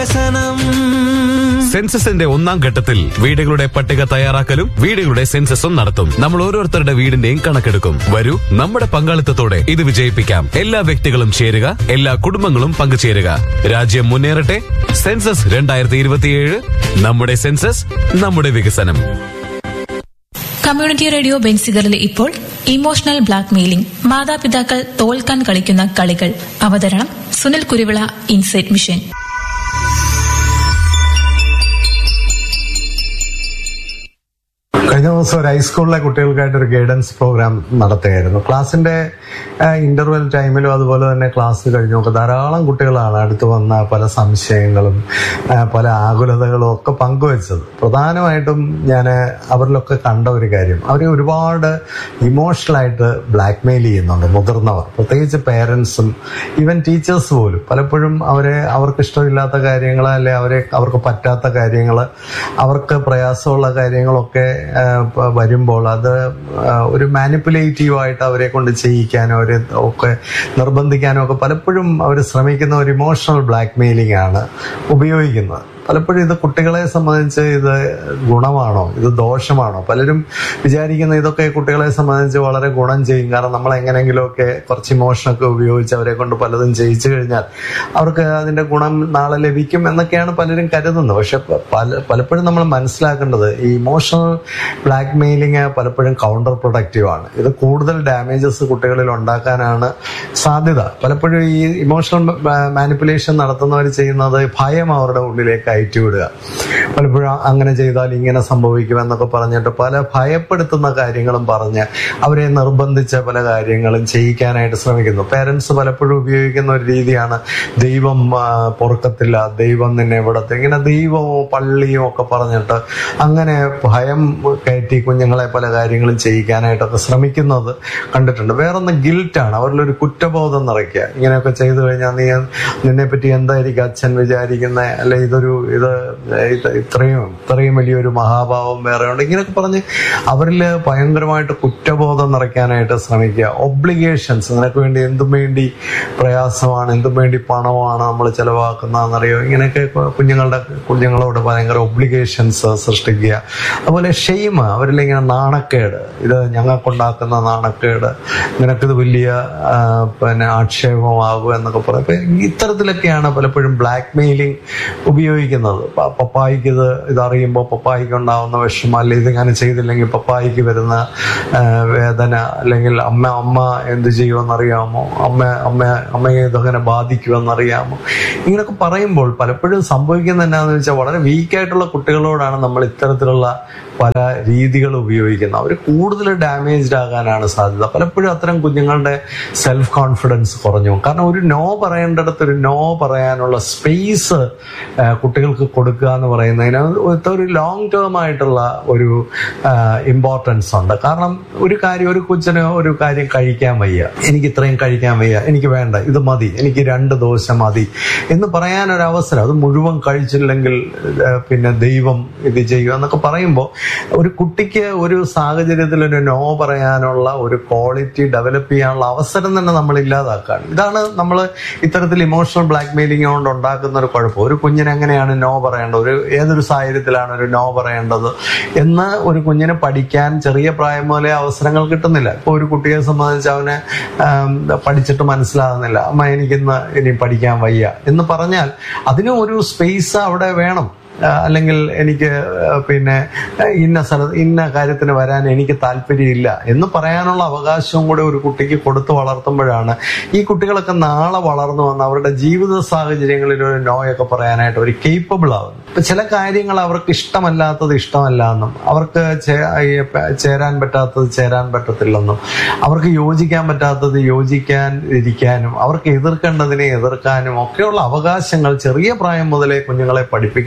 സെൻസസിന്റെ ഒന്നാം ഘട്ടത്തിൽ വീടുകളുടെ പട്ടിക തയ്യാറാക്കലും വീടുകളുടെ സെൻസസും നടത്തും നമ്മൾ ഓരോരുത്തരുടെ വീടിന്റെയും കണക്കെടുക്കും വരൂ നമ്മുടെ പങ്കാളിത്തത്തോടെ ഇത് വിജയിപ്പിക്കാം എല്ലാ വ്യക്തികളും ചേരുക എല്ലാ കുടുംബങ്ങളും പങ്കുചേരുക രാജ്യം മുന്നേറട്ടെ സെൻസസ് രണ്ടായിരത്തി ഇരുപത്തിയേഴ് നമ്മുടെ സെൻസസ് നമ്മുടെ വികസനം കമ്മ്യൂണിറ്റി റേഡിയോ ബെൻസിഗറിൽ ഇപ്പോൾ ഇമോഷണൽ ബ്ലാക്ക് മെയിലിംഗ് മാതാപിതാക്കൾ തോൽക്കാൻ കളിക്കുന്ന കളികൾ അവതരണം സുനിൽ കുരുവിള ഇൻസൈറ്റ് മിഷൻ കഴിഞ്ഞ ദിവസം ഒരു ഹൈസ്കൂളിലെ കുട്ടികൾക്കായിട്ട് ഒരു ഗൈഡൻസ് പ്രോഗ്രാം നടത്തുകയായിരുന്നു ക്ലാസ്സിന്റെ ഇന്റർവെൽ ടൈമിലും അതുപോലെ തന്നെ ക്ലാസ് കഴിഞ്ഞൊക്കെ ധാരാളം കുട്ടികളാണ് അടുത്ത് വന്ന പല സംശയങ്ങളും ആ, പല ആകുലതകളും ഒക്കെ പങ്കുവച്ചത് പ്രധാനമായിട്ടും ഞാൻ അവരിലൊക്കെ കണ്ട ഒരു കാര്യം അവർ ഒരുപാട് ഇമോഷണലായിട്ട് ബ്ലാക്ക് മെയിൽ ചെയ്യുന്നുണ്ട് മുതിർന്നവർ പ്രത്യേകിച്ച് പേരൻസും ഈവൻ ടീച്ചേഴ്സ് പോലും പലപ്പോഴും അവരെ അവർക്ക് ഇഷ്ടമില്ലാത്ത കാര്യങ്ങൾ അല്ലെ അവരെ അവർക്ക് പറ്റാത്ത കാര്യങ്ങൾ അവർക്ക് പ്രയാസമുള്ള കാര്യങ്ങളൊക്കെ ആ, പ- വരുമ്പോൾ അത് ആ, ഒരു മാനിപ്പുലേറ്റീവ് ആയിട്ട് അവരെ കൊണ്ട് ചെയ്യിക്കാനോ അവരെ ഒക്കെ നിർബന്ധിക്കാനോ ഒക്കെ പലപ്പോഴും അവർ ശ്രമിക്കുന്ന ഒരു ഇമോഷണൽ ബ്ലാക്ക് മെയിലിംഗ് ആണ് ഉപയോഗിക്കുന്നത് പലപ്പോഴും ഇത് കുട്ടികളെ സംബന്ധിച്ച് ഇത് ഗുണമാണോ ഇത് ദോഷമാണോ പലരും വിചാരിക്കുന്ന ഇതൊക്കെ കുട്ടികളെ സംബന്ധിച്ച് വളരെ ഗുണം ചെയ്യും കാരണം നമ്മൾ എങ്ങനെയെങ്കിലുമൊക്കെ കുറച്ച് ഇമോഷനൊക്കെ ഉപയോഗിച്ച് അവരെ കൊണ്ട് പലതും ചെയ്യിച്ചു കഴിഞ്ഞാൽ അവർക്ക് അതിന്റെ ഗുണം നാളെ ലഭിക്കും എന്നൊക്കെയാണ് പലരും കരുതുന്നത് പക്ഷെ പ- പല പലപ്പോഴും നമ്മൾ മനസ്സിലാക്കേണ്ടത് ഈ ഇമോഷണൽ ബ്ലാക്ക് മെയിലിംഗ് പലപ്പോഴും കൗണ്ടർ പ്രൊഡക്റ്റീവ് ആണ് ഇത് കൂടുതൽ ഡാമേജസ് കുട്ടികളിൽ ഉണ്ടാക്കാനാണ് സാധ്യത പലപ്പോഴും ഈ ഇമോഷണൽ മാനിപ്പുലേഷൻ നടത്തുന്നവർ ചെയ്യുന്നത് ഭയം അവരുടെ ഉള്ളിലേക്ക് അയറ്റുവിടുക പലപ്പോഴും അങ്ങനെ ചെയ്താൽ ഇങ്ങനെ സംഭവിക്കും എന്നൊക്കെ പറഞ്ഞിട്ട് പല ഭയപ്പെടുത്തുന്ന കാര്യങ്ങളും പറഞ്ഞ് അവരെ നിർബന്ധിച്ച പല കാര്യങ്ങളും ചെയ്യിക്കാനായിട്ട് ശ്രമിക്കുന്നു പേരൻസ് പലപ്പോഴും ഉപയോഗിക്കുന്ന ഒരു രീതിയാണ് ദൈവം ആ, പൊറുക്കത്തില്ല ദൈവം നിന്നെ വിടത്തില്ല ഇങ്ങനെ ദൈവവും പള്ളിയും ഒക്കെ പറഞ്ഞിട്ട് അങ്ങനെ ഭയം കയറ്റി കുഞ്ഞുങ്ങളെ പല കാര്യങ്ങളും ചെയ്യിക്കാനായിട്ടൊക്കെ ശ്രമിക്കുന്നത് കണ്ടിട്ടുണ്ട് വേറൊന്ന് ഗിൽറ്റാണ് അവരിലൊരു കുറ്റബോധം നിറയ്ക്കുക ഇങ്ങനെയൊക്കെ ചെയ്തു കഴിഞ്ഞാൽ നീ നിന്നെ പറ്റി എന്തായിരിക്കും അച്ഛൻ വിചാരിക്കുന്ന അല്ലെ ഇതൊരു ഇത് ഇത് ഇത്രയും ഇത്രയും വലിയൊരു മഹാഭാവം വേറെ ഉണ്ട് ഇങ്ങനെയൊക്കെ പറഞ്ഞ് അവരിൽ ഭയങ്കരമായിട്ട് കുറ്റബോധം നിറയ്ക്കാനായിട്ട് ശ്രമിക്കുക ഒബ്ലിഗേഷൻസ് നിനക്ക് വേണ്ടി എന്തും വേണ്ടി പ്രയാസമാണ് എന്തും വേണ്ടി പണമാണ് നമ്മൾ ചെലവാക്കുന്നതെന്നറിയോ ഇങ്ങനെയൊക്കെ കുഞ്ഞുങ്ങളുടെ കുഞ്ഞുങ്ങളോട് ഭയങ്കര ഒബ്ലിഗേഷൻസ് സൃഷ്ടിക്കുക അതുപോലെ ഷെയിം അവരിൽ ഇങ്ങനെ നാണക്കേട് ഇത് ഞങ്ങൾക്കുണ്ടാക്കുന്ന നാണക്കേട് നിനക്കിത് വലിയ ആ, പിന്നെ ആക്ഷേപമാകും എന്നൊക്കെ പറയും അപ്പൊ ഇത്തരത്തിലൊക്കെയാണ് പലപ്പോഴും ബ്ലാക്ക് മെയിലിംഗ് ഉപയോഗിക്കുന്നത് പ- പപ്പായിക്ക് ഇത് ഇതറിയുമ്പോൾ പപ്പായിക്ക് ഉണ്ടാവുന്ന വിഷമം അല്ലെ ഇതിങ്ങനെ ചെയ്തില്ലെങ്കിൽ പപ്പായിക്ക് വരുന്ന ആ, വേദന അല്ലെങ്കിൽ അമ്മ അമ്മ എന്ത് ചെയ്യുമെന്നറിയാമോ അമ്മ അമ്മ അമ്മയെ ഇതങ്ങനെ ബാധിക്കുമെന്നറിയാമോ ഇങ്ങനെയൊക്കെ പറയുമ്പോൾ പലപ്പോഴും സംഭവിക്കുന്നത് എന്നാന്ന് വെച്ചാൽ വളരെ വീക്കായിട്ടുള്ള കുട്ടികളോടാണ് നമ്മൾ ഇത്തരത്തിലുള്ള പല രീതികൾ ഉപയോഗിക്കുന്നത് അവർ കൂടുതൽ ഡാമേജ്ഡ് ആകാനാണ് സാധ്യത പലപ്പോഴും അത്തരം കുഞ്ഞുങ്ങളുടെ സെൽഫ് കോൺഫിഡൻസ് കുറഞ്ഞു പോകും. കാരണം ഒരു നോ പറയേണ്ടിടത്ത് ഒരു നോ പറയാനുള്ള സ്പേസ് കുട്ടികൾക്ക് കൊടുക്കുക എന്ന് പറയുന്നതിന് അത് ഒരു ലോങ് ടേം ആയിട്ടുള്ള ഒരു ഇമ്പോർട്ടൻസ് ഉണ്ട് കാരണം ഒരു കാര്യം ഒരു കൊച്ചിന് ഒരു കാര്യം കഴിക്കാൻ വയ്യ എനിക്ക് ഇത്രയും കഴിക്കാൻ വയ്യ എനിക്ക് വേണ്ട ഇത് മതി എനിക്ക് രണ്ട് ദോശ മതി എന്ന് പറയാൻ ഒരു അവസരം അത് മുഴുവൻ കഴിച്ചില്ലെങ്കിൽ ആ, പിന്നെ ദൈവം ഇത് ചെയ്യും എന്നൊക്കെ പറയുമ്പോൾ ഒരു കുട്ടിക്ക് ഒരു സാഹചര്യത്തിൽ ഒരു നോ പറയാനുള്ള ഒരു ക്വാളിറ്റി ഡെവലപ്പ് ചെയ്യാനുള്ള അവസരം തന്നെ നമ്മൾ ഇല്ലാതാക്കാണ് ഇതാണ് നമ്മൾ ഇത്തരത്തിൽ ഇമോഷണൽ ബ്ലാക്ക് മെയിലിംഗ് കൊണ്ട് ഉണ്ടാക്കുന്ന ഒരു കുഴപ്പം ഒരു കുഞ്ഞിന് എങ്ങനെയാണ് നോ പറയേണ്ടത് ഒരു ഏതൊരു സാഹചര്യത്തിലാണ് ഒരു നോ പറയേണ്ടത് എന്ന് ഒരു കുഞ്ഞിന് പഠിക്കാൻ ചെറിയ പ്രായം മുതലേ അവസരങ്ങൾ കിട്ടുന്നില്ല ഇപ്പോൾ ഒരു കുട്ടിയെ സംബന്ധിച്ച് അവന് ആം, പഠിച്ചിട്ട് മനസ്സിലാകുന്നില്ല അമ്മ എനിക്കിന്ന് ഇനി പഠിക്കാൻ വയ്യ എന്ന് പറഞ്ഞാൽ അതിനും ഒരു സ്പേസ് അവിടെ വേണം ആ, അല്ലെങ്കിൽ എനിക്ക് ആ, പിന്നെ ആ, ഇന്ന സ്ഥലത്ത് ഇന്ന കാര്യത്തിന് വരാൻ എനിക്ക് താല്പര്യമില്ല എന്ന് പറയാനുള്ള അവകാശവും കൂടെ ഒരു കുട്ടിക്ക് കൊടുത്തു വളർത്തുമ്പോഴാണ് ഈ കുട്ടികളൊക്കെ നാളെ വളർന്നു വന്ന് അവരുടെ ജീവിത സാഹചര്യങ്ങളിൽ ഒരു നോയൊക്കെ പറയാനായിട്ട് അവർ കേപ്പബിൾ ആവുന്നു ഇപ്പൊ ചില കാര്യങ്ങൾ അവർക്ക് ഇഷ്ടമല്ലാത്തത് ഇഷ്ടമല്ല എന്നും അവർക്ക് ചേ- ഈ പ- ചേരാൻ പറ്റാത്തത് ചേരാൻ പറ്റത്തില്ലെന്നും അവർക്ക് യോജിക്കാൻ പറ്റാത്തത് യോജിക്കാൻ ഇരിക്കാനും അവർക്ക് എതിർക്കേണ്ടതിനെ എതിർക്കാനും ഒക്കെയുള്ള അവകാശങ്ങൾ ചെറിയ പ്രായം മുതലേ കുഞ്ഞുങ്ങളെ പഠിപ്പിക്കേണ്ടതായിട്ടുണ്ട്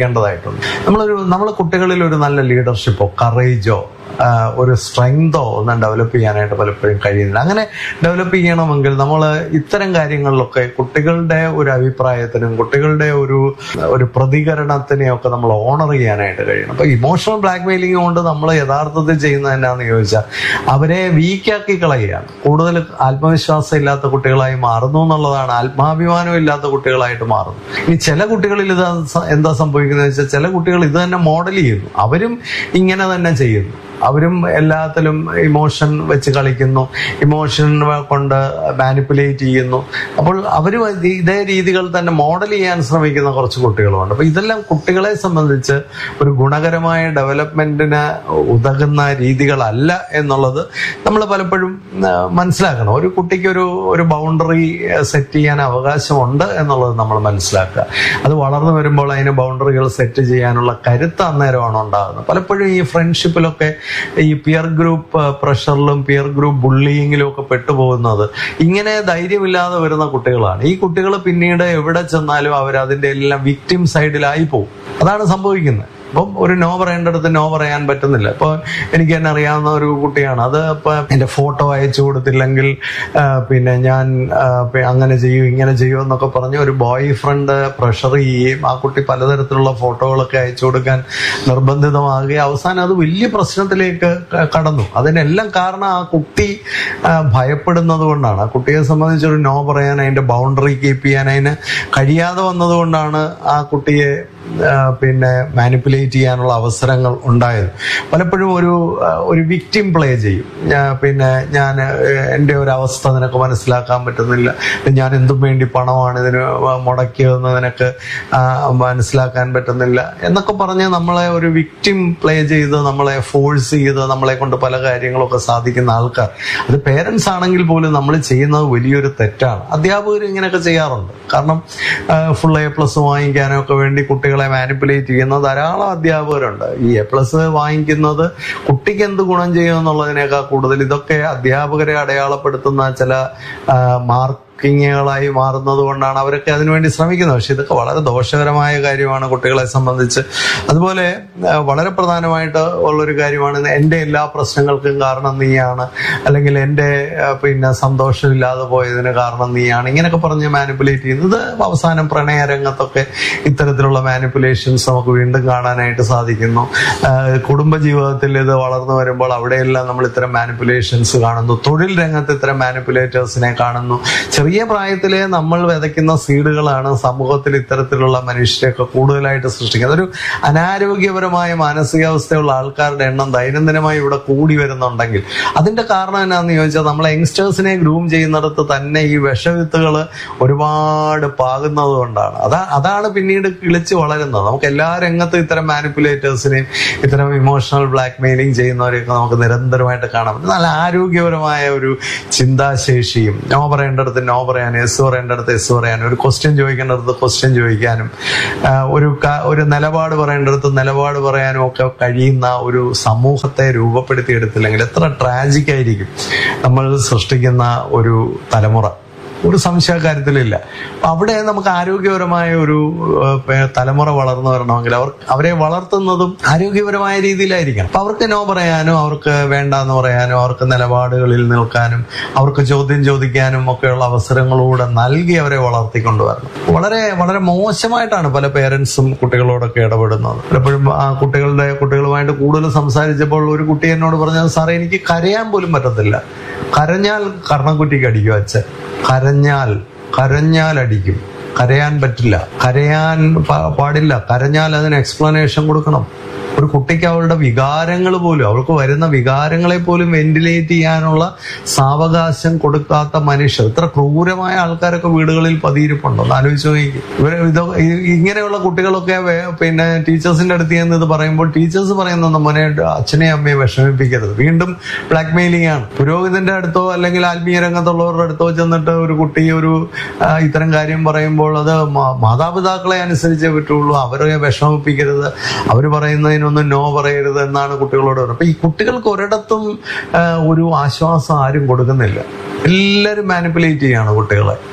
ഉണ്ടായിട്ടുണ്ട് നമ്മളൊരു നമ്മൾ കുട്ടികളിൽ ഒരു നല്ല ലീഡർഷിപ്പോ കറേജോ ഒരു സ്ട്രെങ്തോ ഒന്നും ഡെവലപ്പ് ചെയ്യാനായിട്ട് പലപ്പോഴും കഴിയുന്നില്ല അങ്ങനെ ഡെവലപ്പ് ചെയ്യണമെങ്കിൽ നമ്മൾ ഇത്തരം കാര്യങ്ങളിലൊക്കെ കുട്ടികളുടെ ഒരു അഭിപ്രായത്തിനും കുട്ടികളുടെ ഒരു ഒരു പ്രതികരണത്തിനെയൊക്കെ നമ്മൾ ഓണർ ചെയ്യാനായിട്ട് കഴിയണം അപ്പൊ ഇമോഷണൽ ബ്ലാക്ക് മെയിലിംഗ് കൊണ്ട് നമ്മൾ യഥാർത്ഥത്തിൽ ചെയ്യുന്നത് എന്നാന്ന് ചോദിച്ചാൽ അവരെ വീക്കാക്കി കളയുകയാണ് കൂടുതൽ ആത്മവിശ്വാസം ഇല്ലാത്ത കുട്ടികളായി മാറുന്നു എന്നുള്ളതാണ് ആത്മാഭിമാനം ഇല്ലാത്ത കുട്ടികളായിട്ട് മാറുന്നു ഇനി ചില കുട്ടികളിൽ ഇത് സ- എന്താ സംഭവിക്കുന്നത് വെച്ചാൽ ചില കുട്ടികൾ ഇത് തന്നെ മോഡൽ ചെയ്യുന്നു അവരും ഇങ്ങനെ തന്നെ ചെയ്യുന്നു അവരും എല്ലാത്തിലും ഇമോഷൻ വെച്ച് കളിക്കുന്നു ഇമോഷൻ കൊണ്ട് മാനിപ്പുലേറ്റ് ചെയ്യുന്നു അപ്പോൾ അവരും ഇത് ഇതേ രീതികൾ തന്നെ മോഡൽ ചെയ്യാൻ ശ്രമിക്കുന്ന കുറച്ച് കുട്ടികളുമുണ്ട് അപ്പൊ ഇതെല്ലാം കുട്ടികളെ സംബന്ധിച്ച് ഒരു ഗുണകരമായ ഡെവലപ്മെന്റിന് ഉതകുന്ന രീതികളല്ല എന്നുള്ളത് നമ്മൾ പലപ്പോഴും ആ, മനസ്സിലാക്കണം ഒരു കുട്ടിക്ക് ഒരു ഒരു ബൗണ്ടറി സെറ്റ് ചെയ്യാൻ അവകാശമുണ്ട് എന്നുള്ളത് നമ്മൾ മനസ്സിലാക്കുക അത് വളർന്നു വരുമ്പോൾ അതിന് ബൗണ്ടറികൾ സെറ്റ് ചെയ്യാനുള്ള കരുത്ത് അന്നേരമാണ് ഉണ്ടാകുന്നത് പലപ്പോഴും ഈ ഫ്രണ്ട്ഷിപ്പിലൊക്കെ ഈ പിയർ ഗ്രൂപ്പ് പ്രഷറിലും പിയർ ഗ്രൂപ്പ് ബുള്ളിങ്ങിലും ഒക്കെ പെട്ടുപോകുന്നത് ഇങ്ങനെ ധൈര്യമില്ലാതെ വരുന്ന കുട്ടികളാണ് ഈ കുട്ടികൾ പിന്നീട് എവിടെ ചെന്നാലും അവർ അതിന്റെ എല്ലാം വിക്ടിം സൈഡിലായി പോകും അതാണ് സംഭവിക്കുന്നത് അപ്പം ഒരു നോ പറയേണ്ടടുത്ത് നോ പറയാൻ പറ്റുന്നില്ല ഇപ്പൊ എനിക്ക് തന്നെ അറിയാവുന്ന ഒരു കുട്ടിയാണ് അത് ഇപ്പൊ എന്റെ ഫോട്ടോ അയച്ചു കൊടുത്തില്ലെങ്കിൽ ആ, പിന്നെ ഞാൻ ആ, പി- അങ്ങനെ ചെയ്യും ഇങ്ങനെ ചെയ്യും എന്നൊക്കെ പറഞ്ഞ് ഒരു ബോയ് ഫ്രണ്ട് പ്രഷർ ചെയ്യുകയും ആ കുട്ടി പലതരത്തിലുള്ള ഫോട്ടോകളൊക്കെ അയച്ചു കൊടുക്കാൻ നിർബന്ധിതമാകുകയും അവസാനം അത് വലിയ പ്രശ്നത്തിലേക്ക് ക- കടന്നു അതിനെല്ലാം കാരണം ആ കുട്ടി ആ, ഭയപ്പെടുന്നത് കൊണ്ടാണ് ആ കുട്ടിയെ സംബന്ധിച്ചൊരു നോ പറയാൻ അതിന്റെ ബൗണ്ടറി കീപ്പ് ചെയ്യാൻ അതിന് കഴിയാതെ വന്നതുകൊണ്ടാണ് ആ കുട്ടിയെ ആ, പിന്നെ മാനിപ്പുലേറ്റ് ചെയ്യാനുള്ള അവസരങ്ങൾ ഉണ്ടായത് പലപ്പോഴും ഒരു ആ, ഒരു വിക്ടിം പ്ലേ ചെയ്യും ഞാൻ പിന്നെ ഞാൻ എൻ്റെ ഒരു അവസ്ഥ നിനക്ക് മനസ്സിലാക്കാൻ പറ്റുന്നില്ല ഞാൻ എന്തും വേണ്ടി പണമാണ് ഇതിന് മുടക്കിയതെന്ന് നിനക്ക് ആ, മനസ്സിലാക്കാൻ പറ്റുന്നില്ല എന്നൊക്കെ പറഞ്ഞ് നമ്മളെ ഒരു വിക്ടിം പ്ലേ ചെയ്ത് നമ്മളെ ഫോഴ്സ് ചെയ്ത് നമ്മളെ കൊണ്ട് പല കാര്യങ്ങളൊക്കെ സാധിക്കുന്ന ആൾക്കാർ അത് പേരൻസ് ആണെങ്കിൽ പോലും നമ്മൾ ചെയ്യുന്നത് വലിയൊരു തെറ്റാണ് അധ്യാപകർ ഇങ്ങനെയൊക്കെ ചെയ്യാറുണ്ട് കാരണം ഫുൾ എ പ്ലസ് വാങ്ങിക്കാനൊക്കെ വേണ്ടി കുട്ടികളെ മാനിപ്പുലേറ്റ് ചെയ്യുന്ന ധാരാളം അധ്യാപകരുണ്ട് ഈ എ പ്ലസ് വാങ്ങിക്കുന്നത് കുട്ടിക്ക് എന്ത് ഗുണം ചെയ്യും എന്നുള്ളതിനേക്കാൾ കൂടുതൽ ഇതൊക്കെ അധ്യാപകരെ അടയാളപ്പെടുത്തുന്ന ചില മാർക്ക് ായി മാറുന്നത് കൊണ്ടാണ് അവരൊക്കെ അതിനുവേണ്ടി ശ്രമിക്കുന്നത് പക്ഷെ ഇതൊക്കെ വളരെ ദോഷകരമായ കാര്യമാണ് കുട്ടികളെ സംബന്ധിച്ച് അതുപോലെ ആ, വളരെ പ്രധാനമായിട്ട് ഉള്ളൊരു കാര്യമാണ് എൻ്റെ എല്ലാ പ്രശ്നങ്ങൾക്കും കാരണം നീയാണ് അല്ലെങ്കിൽ എൻ്റെ ആ, പിന്നെ സന്തോഷമില്ലാതെ പോയതിന് കാരണം നീയാണ് ഇങ്ങനെയൊക്കെ പറഞ്ഞ് മാനിപ്പുലേറ്റ് ചെയ്യുന്നത് അവസാനം പ്രണയ രംഗത്തൊക്കെ ഇത്തരത്തിലുള്ള മാനിപ്പുലേഷൻസ് നമുക്ക് വീണ്ടും കാണാനായിട്ട് സാധിക്കുന്നു ആ, കുടുംബ ജീവിതത്തിൽ ഇത് വളർന്നു വരുമ്പോൾ അവിടെയെല്ലാം നമ്മൾ ഇത്തരം മാനിപ്പുലേഷൻസ് കാണുന്നു തൊഴിൽ രംഗത്ത് ഇത്തരം മാനിപ്പുലേറ്റേഴ്സിനെ കാണുന്നു ചെറിയ പ്രായത്തിലെ നമ്മൾ വിതയ്ക്കുന്ന സീഡുകളാണ് സമൂഹത്തിൽ ഇത്തരത്തിലുള്ള മനുഷ്യരെയൊക്കെ കൂടുതലായിട്ട് സൃഷ്ടിക്കുന്നത് ഒരു അനാരോഗ്യപരമായ മാനസികാവസ്ഥയുള്ള ആൾക്കാരുടെ എണ്ണം ദൈനംദിനമായി ഇവിടെ കൂടി വരുന്നുണ്ടെങ്കിൽ അതിന്റെ കാരണം എന്നാന്ന് ചോദിച്ചാൽ നമ്മളെ യങ്സ്റ്റേഴ്സിനെ ഗ്രൂം ചെയ്യുന്നിടത്ത് തന്നെ ഈ വിഷവിത്തുകൾ ഒരുപാട് പാകുന്നത് കൊണ്ടാണ് അതാ അതാണ് പിന്നീട് കിളിച്ച് വളരുന്നത് നമുക്ക് എല്ലാ രംഗത്തും ഇത്തരം മാനിപ്പുലേറ്റേഴ്സിനെയും ഇത്തരം ഇമോഷണൽ ബ്ലാക്ക് മെയിലിംഗ് ചെയ്യുന്നവരെയൊക്കെ നമുക്ക് നിരന്തരമായിട്ട് കാണാം പറ്റും നല്ല ആരോഗ്യപരമായ ഒരു ചിന്താശേഷിയും നോ പറയേണ്ടടുത്ത് നോ പറയാനും എസ് പറയേണ്ടടുത്ത് എസ് പറയാനും ഒരു ക്വസ്റ്റ്യൻ ചോദിക്കേണ്ടടുത്ത് ക്വസ്റ്റ്യൻ ചോദിക്കാനും ആ, ഒരു ക- ഒരു നിലപാട് പറയേണ്ടടുത്ത് നിലപാട് പറയാനും ഒക്കെ കഴിയുന്ന ഒരു സമൂഹത്തെ രൂപപ്പെടുത്തിയെടുത്തില്ലെങ്കിൽ എത്ര ട്രാജിക് ആയിരിക്കും നമ്മൾ സൃഷ്ടിക്കുന്ന ഒരു തലമുറ ഒരു സംശയക്കാര്യത്തിലില്ല അപ്പൊ അവിടെ നമുക്ക് ആരോഗ്യപരമായ ഒരു ഏഹ്, പേ- തലമുറ വളർന്നു വരണമെങ്കിൽ അവർ അവരെ വളർത്തുന്നതും ആരോഗ്യപരമായ രീതിയിലായിരിക്കണം അപ്പൊ അവർക്ക് നോ പറയാനും അവർക്ക് വേണ്ടാന്ന് പറയാനും അവർക്ക് നിലപാടുകളിൽ നിൽക്കാനും അവർക്ക് ചോദ്യം ചോദിക്കാനും ഒക്കെയുള്ള അവസരങ്ങളൂടെ നൽകി അവരെ വളർത്തിക്കൊണ്ടുവരണം വളരെ വളരെ മോശമായിട്ടാണ് പല പേരൻസും കുട്ടികളോടൊക്കെ ഇടപെടുന്നത് പലപ്പോഴും ആ കുട്ടികളുടെ കുട്ടികളുമായിട്ട് കൂടുതൽ സംസാരിച്ചപ്പോൾ ഒരു കുട്ടി എന്നോട് പറഞ്ഞത് സാറേ എനിക്ക് കരയാൻ പോലും പറ്റത്തില്ല കരഞ്ഞാൽ കർണക്കുറ്റിക്ക് അടിക്കും അച്ഛൻ കരഞ്ഞാൽ കരഞ്ഞാൽ അടിക്കും കരയാൻ പറ്റില്ല കരയാൻ പ- പാടില്ല കരഞ്ഞാൽ അതിന് എക്സ്പ്ലനേഷൻ കൊടുക്കണം ഒരു കുട്ടിക്ക് അവളുടെ വികാരങ്ങൾ പോലും അവൾക്ക് വരുന്ന വികാരങ്ങളെ പോലും വെന്റിലേറ്റ് ചെയ്യാനുള്ള സാവകാശം കൊടുക്കാത്ത മനുഷ്യർ ഇത്ര ക്രൂരമായ ആൾക്കാരൊക്കെ വീടുകളിൽ പതിയിരിപ്പുണ്ടോ എന്ന് ആലോചിച്ച് നോക്കി ഇവര് ഇതൊ ഇ- ഇങ്ങനെയുള്ള കുട്ടികളൊക്കെ വേ- പിന്നെ ടീച്ചേഴ്സിന്റെ അടുത്ത് ചെന്ന് ഇത് പറയുമ്പോൾ ടീച്ചേഴ്സ് പറയുന്ന മോനെ അച്ഛനെയും അമ്മയെ വിഷമിപ്പിക്കരുത് വീണ്ടും ബ്ലാക്ക് മെയിലിംഗ് ആണ് പുരോഹിതന്റെ അടുത്തോ അല്ലെങ്കിൽ ആത്മീയ രംഗത്തുള്ളവരുടെ അടുത്തോ ചെന്നിട്ട് ഒരു കുട്ടി ഒരു ആ, ഇത്തരം കാര്യം പറയുമ്പോൾ അത് മാ- മാതാപിതാക്കളെ അനുസരിച്ചേ പറ്റുള്ളൂ അവരെ വിഷമിപ്പിക്കരുത് അവർ പറയുന്നതിനൊന്നും നോ പറയരുത് എന്നാണ് കുട്ടികളോട് പറയുന്നത് അപ്പൊ ഈ കുട്ടികൾക്ക് ഒരിടത്തും ആ, ഒരു ആശ്വാസം ആരും കൊടുക്കുന്നില്ല എല്ലാവരും മാനിപ്പുലേറ്റ് ചെയ്യാണ് കുട്ടികളെ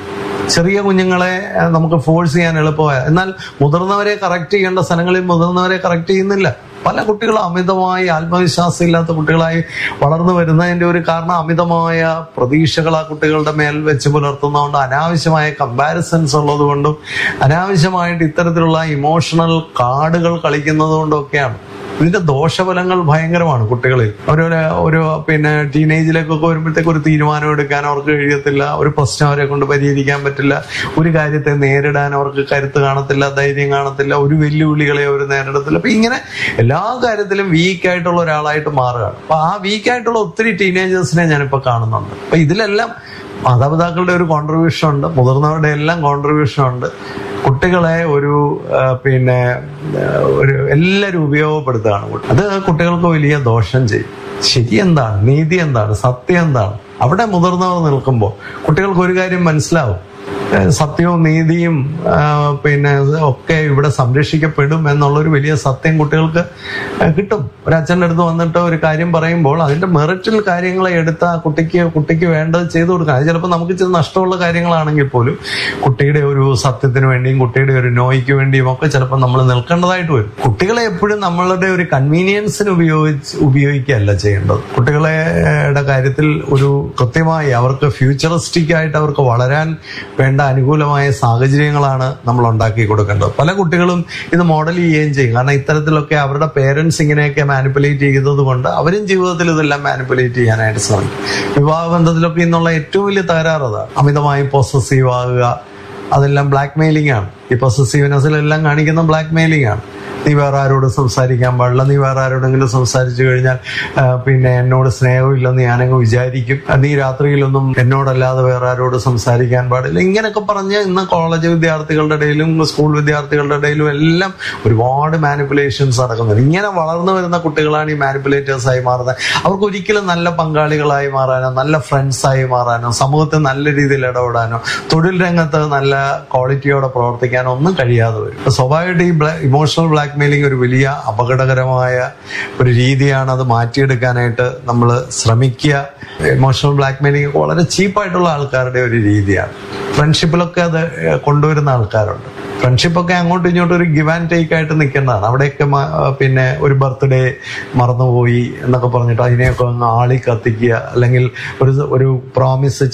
ചെറിയ കുഞ്ഞുങ്ങളെ ആ, നമുക്ക് ഫോഴ്സ് ചെയ്യാൻ എളുപ്പമായ എന്നാൽ മുതിർന്നവരെ കറക്റ്റ് ചെയ്യേണ്ട സ്ഥലങ്ങളിൽ മുതിർന്നവരെ കറക്റ്റ് ചെയ്യുന്നില്ല പല കുട്ടികളും അമിതമായി ആത്മവിശ്വാസം ഇല്ലാത്ത കുട്ടികളായി വളർന്നു വരുന്നതിന്റെ ഒരു കാരണം അമിതമായ പ്രതീക്ഷകൾ ആ കുട്ടികളുടെ മേൽ വെച്ച് പുലർത്തുന്നതുകൊണ്ട് അനാവശ്യമായ കമ്പാരിസൺസ് ഉള്ളത് കൊണ്ടും അനാവശ്യമായിട്ട് ഇത്തരത്തിലുള്ള ഇമോഷണൽ കാർഡുകൾ കളിക്കുന്നത് കൊണ്ടും ഒക്കെയാണ് ഇതിന്റെ ദോഷഫലങ്ങൾ ഭയങ്കരമാണ് കുട്ടികളിൽ ഒരു ഒരു പിന്നെ ടീനേജിലേക്കൊക്കെ വരുമ്പോഴത്തേക്ക് ഒരു തീരുമാനം എടുക്കാൻ അവർക്ക് കഴിയത്തില്ല ഒരു പ്രശ്നം അവരെ കൊണ്ട് പരിഹരിക്കാൻ പറ്റില്ല ഒരു കാര്യത്തെ നേരിടാൻ അവർക്ക് കരുത്ത് കാണത്തില്ല ധൈര്യം കാണത്തില്ല ഒരു വെല്ലുവിളികളെ അവർ നേരിടത്തില്ല അപ്പൊ ഇങ്ങനെ എല്ലാ കാര്യത്തിലും വീക്ക് ആയിട്ടുള്ള ഒരാളായിട്ട് മാറുകയാണ് അപ്പൊ ആ വീക്ക് ആയിട്ടുള്ള ഒത്തിരി ടീനേജേഴ്സിനെ ഞാനിപ്പോ കാണുന്നുണ്ട് അപ്പൊ ഇതിലെല്ലാം മാതാപിതാക്കളുടെ ഒരു കോൺട്രിബ്യൂഷൻ ഉണ്ട് മുതിർന്നവരുടെ എല്ലാം കോൺട്രിബ്യൂഷൻ ഉണ്ട് കുട്ടികളെ ഒരു ആ, പിന്നെ ആ, ഒരു എല്ലാവരും ഉപയോഗപ്പെടുത്തുകയാണ് അത് കുട്ടികൾക്ക് വലിയ ദോഷം ചെയ്യും ശരി എന്താണ് നീതി എന്താണ് സത്യം എന്താണ് അവിടെ മുതിർന്നവർ നിൽക്കുമ്പോൾ കുട്ടികൾക്ക് ഒരു കാര്യം മനസ്സിലാവും ഏ, സത്യവും നീതിയും ആ, പിന്നെ ഒക്കെ ഇവിടെ സംരക്ഷിക്കപ്പെടും എന്നുള്ളൊരു വലിയ സത്യം കുട്ടികൾക്ക് ഏ, കിട്ടും ഒരു അച്ഛൻ്റെ അടുത്ത് വന്നിട്ട് ഒരു കാര്യം പറയുമ്പോൾ അതിന്റെ മെറിറ്റിൽ കാര്യങ്ങളെ എടുത്ത് ആ കുട്ടിക്ക് കുട്ടിക്ക് വേണ്ടത് ചെയ്തു കൊടുക്കാം അത് ചിലപ്പോൾ നമുക്ക് ചില നഷ്ടമുള്ള കാര്യങ്ങളാണെങ്കിൽ പോലും കുട്ടിയുടെ ഒരു സത്യത്തിന് വേണ്ടിയും കുട്ടിയുടെ ഒരു നോയ്ക്ക് വേണ്ടിയും ഒക്കെ ചിലപ്പോൾ നമ്മൾ നിൽക്കേണ്ടതായിട്ട് വരും കുട്ടികളെ എപ്പോഴും നമ്മളുടെ ഒരു കൺവീനിയൻസിന് ഉപയോഗിച്ച് ഉപയോഗിക്കുകയല്ല ചെയ്യേണ്ടത് കുട്ടികളുടെ കാര്യത്തിൽ ഒരു കൃത്യമായി അവർക്ക് ഫ്യൂച്ചറിസ്റ്റിക് ആയിട്ട് അവർക്ക് വളരാൻ വേണ്ട അനുകൂലമായ സാഹചര്യങ്ങളാണ് നമ്മൾ ഉണ്ടാക്കി കൊടുക്കേണ്ടത് പല കുട്ടികളും ഇത് മോഡൽ ചെയ്യുകയും ചെയ്യും കാരണം ഇത്തരത്തിലൊക്കെ അവരുടെ പേരൻസ് ഇങ്ങനെയൊക്കെ മാനിപ്പുലേറ്റ് ചെയ്തത് കൊണ്ട് അവരും ജീവിതത്തിൽ ഇതെല്ലാം മാനിപ്പുലേറ്റ് ചെയ്യാനായിട്ട് ശ്രമിക്കും വിവാഹ ബന്ധത്തിലൊക്കെ ഇന്നുള്ള ഏറ്റവും വലിയ തകരാറ് അതാണ് അമിതമായി പൊസസീവ് ആകുക അതെല്ലാം ബ്ലാക്ക് മെയിലിംഗ് ആണ് ഈ പൊസസീവ്നെസ്സിലെല്ലാം കാണിക്കുന്ന ബ്ലാക്ക് മെയിലിംഗ് ആണ് നീ വേറെ ആരോട് സംസാരിക്കാൻ പാടില്ല നീ വേറെ ആരോടെങ്കിലും സംസാരിച്ചു കഴിഞ്ഞാൽ ആ, പിന്നെ എന്നോട് സ്നേഹമില്ലെന്ന് ഞാനങ്ങ് വിചാരിക്കും ആ, നീ രാത്രിയിലൊന്നും എന്നോടല്ലാതെ വേറെ ആരോട് സംസാരിക്കാൻ പാടില്ല ഇങ്ങനെയൊക്കെ പറഞ്ഞ് ഇന്ന് കോളേജ് വിദ്യാർത്ഥികളുടെ ഇടയിലും സ്കൂൾ വിദ്യാർത്ഥികളുടെ ഇടയിലും എല്ലാം ഒരുപാട് മാനിപ്പുലേഷൻസ് നടക്കുന്നുണ്ട് ഇങ്ങനെ വളർന്നു വരുന്ന കുട്ടികളാണ് ഈ മാനിപ്പുലേറ്റേഴ്സ് ആയി മാറുന്നത് അവർക്ക് ഒരിക്കലും നല്ല പങ്കാളികളായി മാറാനോ നല്ല ഫ്രണ്ട്സ് ആയി മാറാനോ സമൂഹത്തിൽ നല്ല രീതിയിൽ ഇടപെടാനോ തൊഴിൽ രംഗത്ത് നല്ല ക്വാളിറ്റിയോടെ പ്രവർത്തിക്കാനോ ഒന്നും കഴിയാതെ വരും അപ്പൊ സ്വാഭാവികമായിട്ട് ഈ ഇമോഷണൽ ബ്ലാക്ക് മെയിലിംഗ് ഒരു വലിയ അപകടകരമായ ഒരു രീതിയാണ് അത് മാറ്റിയെടുക്കാനായിട്ട് നമ്മൾ ശ്രമിക്കുക ഇമോഷണൽ ബ്ലാക്ക് മെയിലിംഗ് വളരെ ചീപ്പായിട്ടുള്ള ആൾക്കാരുടെ ഒരു രീതിയാണ് ഫ്രണ്ട്ഷിപ്പിലൊക്കെ അത് ഏഹ്, കൊണ്ടുവരുന്ന ആൾക്കാരുണ്ട് ഫ്രണ്ട്ഷിപ്പൊക്കെ അങ്ങോട്ടും ഇങ്ങോട്ടും ഒരു ഗിവ് ആൻഡ് ടേക്ക് ആയിട്ട് നിൽക്കുന്നതാണ് അവിടെയൊക്കെ മ- പിന്നെ ഒരു ബർത്ത്ഡേ മറന്നുപോയി എന്നൊക്കെ പറഞ്ഞിട്ട് അതിനെയൊക്കെ അങ്ങ് ആളി കത്തിക്കുക അല്ലെങ്കിൽ ഒരു ഒരു പ്രോമിസ്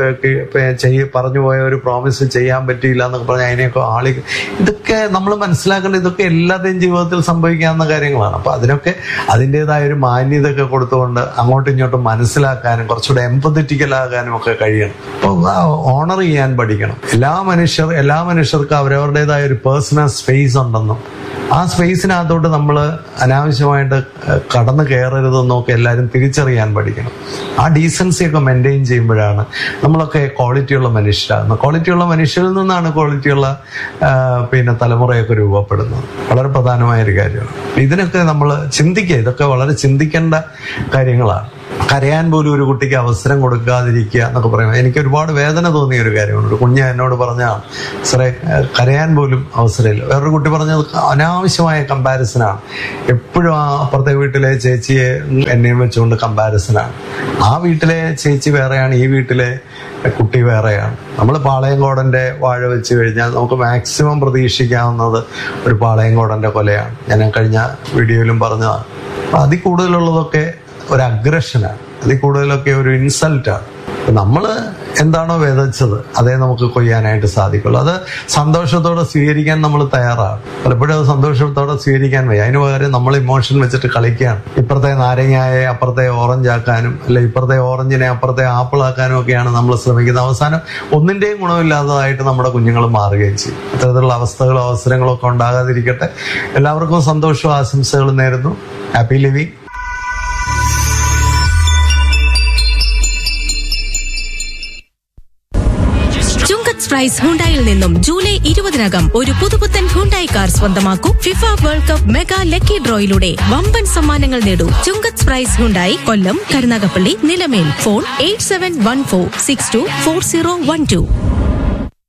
ചെയ്യ പറഞ്ഞു പോയ ഒരു പ്രോമിസ് ചെയ്യാൻ പറ്റിയില്ല എന്നൊക്കെ പറഞ്ഞ് അതിനെയൊക്കെ ആളി ഇതൊക്കെ നമ്മൾ മനസ്സിലാക്കേണ്ട ഇതൊക്കെ എല്ലാവരുടെയും ജീവിതത്തിൽ സംഭവിക്കാവുന്ന കാര്യങ്ങളാണ് അപ്പൊ അതിനൊക്കെ അതിൻ്റെതായ ഒരു മാന്യത ഒക്കെ കൊടുത്തുകൊണ്ട് അങ്ങോട്ടും ഇങ്ങോട്ടും മനസ്സിലാക്കാനും കുറച്ചുകൂടെ എമ്പതറ്റിക്കൽ ആകാനും ഒക്കെ കഴിയണം അപ്പൊ ഓണർ ചെയ്യാൻ പഠിക്കണം എല്ലാ മനുഷ്യർ എല്ലാ മനുഷ്യർക്കും അവരവരുടേതായ ഒരു പേഴ്സണൽ സ്പേസ് ഉണ്ടെന്നും ആ സ്പേസിനകത്തോട്ട് നമ്മൾ അനാവശ്യമായിട്ട് ഏഹ്, കടന്നു കയറരുതെന്നും ഒക്കെ എല്ലാവരും തിരിച്ചറിയാൻ പഠിക്കണം ആ ഡീസൻസി ഒക്കെ മെയിൻറ്റെയിൻ ചെയ്യുമ്പോഴാണ് നമ്മളൊക്കെ ക്വാളിറ്റിയുള്ള മനുഷ്യരാകുന്നത് ക്വാളിറ്റിയുള്ള മനുഷ്യരിൽ നിന്നാണ് ക്വാളിറ്റിയുള്ള ആഹ്, പിന്നെ തലമുറയൊക്കെ രൂപപ്പെടുന്നത് വളരെ പ്രധാനമായ ഒരു കാര്യമാണ് ഇതിനൊക്കെ നമ്മൾ ചിന്തിക്കുക ഇതൊക്കെ വളരെ ചിന്തിക്കേണ്ട കാര്യങ്ങളാണ് കരയാൻ പോലും ഒരു കുട്ടിക്ക് അവസരം കൊടുക്കാതിരിക്കുക എന്നൊക്കെ പറയുമ്പോൾ എനിക്ക് ഒരുപാട് വേദന തോന്നിയ ഒരു കാര്യമാണ് ഒരു കുഞ്ഞ് എന്നോട് പറഞ്ഞാണ് സാറേ ഏഹ്, കരയാൻ പോലും അവസരമില്ല വേറൊരു കുട്ടി പറഞ്ഞത് അനാവശ്യമായ കമ്പാരിസനാണ് എപ്പോഴും ആ അപ്പുറത്തെ വീട്ടിലെ ചേച്ചിയെ എന്നെയും വെച്ചുകൊണ്ട് കമ്പാരിസനാണ് ആ വീട്ടിലെ ചേച്ചി വേറെയാണ് ഈ വീട്ടിലെ കുട്ടി വേറെയാണ് നമ്മൾ പാളയംകോടന്റെ വാഴ വെച്ച് കഴിഞ്ഞാൽ നമുക്ക് മാക്സിമം പ്രതീക്ഷിക്കാവുന്നത് ഒരു പാളയംകോടന്റെ കൊലയാണ് ഞാൻ കഴിഞ്ഞ വീഡിയോയിലും പറഞ്ഞതാണ് അപ്പൊ അതിൽ കൂടുതലുള്ളതൊക്കെ ഒരു അഗ്രഷനാണ് അതിൽ കൂടുതലൊക്കെ ഒരു ഇൻസൾട്ടാണ് നമ്മൾ എന്താണോ വിതച്ചത് അതേ നമുക്ക് കൊയ്യാനായിട്ട് സാധിക്കുള്ളൂ അത് സന്തോഷത്തോടെ സ്വീകരിക്കാൻ നമ്മൾ തയ്യാറാണ് പലപ്പോഴും അത് സന്തോഷത്തോടെ സ്വീകരിക്കാൻ വയ്യ അതിന് പകരം നമ്മൾ ഇമോഷൻ വെച്ചിട്ട് കളിക്കുകയാണ് ഇപ്പുറത്തെ നാരങ്ങായെ അപ്പുറത്തെ ഓറഞ്ച് ആക്കാനും അല്ലെ ഇപ്പുറത്തെ ഓറഞ്ചിനെ അപ്പുറത്തെ ആപ്പിൾ ആക്കാനും ഒക്കെയാണ് നമ്മൾ ശ്രമിക്കുന്നത് അവസാനം ഒന്നിന്റെയും ഗുണമില്ലാത്തതായിട്ട് നമ്മുടെ കുഞ്ഞുങ്ങൾ മാറുകയും ചെയ്യും അത്തരത്തിലുള്ള അവസ്ഥകളും അവസരങ്ങളും ഒക്കെ ഉണ്ടാകാതിരിക്കട്ടെ എല്ലാവർക്കും സന്തോഷവും ആശംസകളും നേരുന്നു ഹാപ്പി ലിവിങ് ചുങ്കത്ത് പ്രൈസ് ഹുണ്ടായിൽ നിന്നും ജൂലൈ ഇരുപതിനകം ഒരു പുതുപുത്തൻ ഹുണ്ടായി കാർ സ്വന്തമാക്കൂ FIFA world cup mega lucky ഡ്രോയിലൂടെ വമ്പൻ സമ്മാനങ്ങൾ നേടൂ Chungath price Hyundai Kollam Karunagappally Nilamel phone eight seven one four six two four zero one to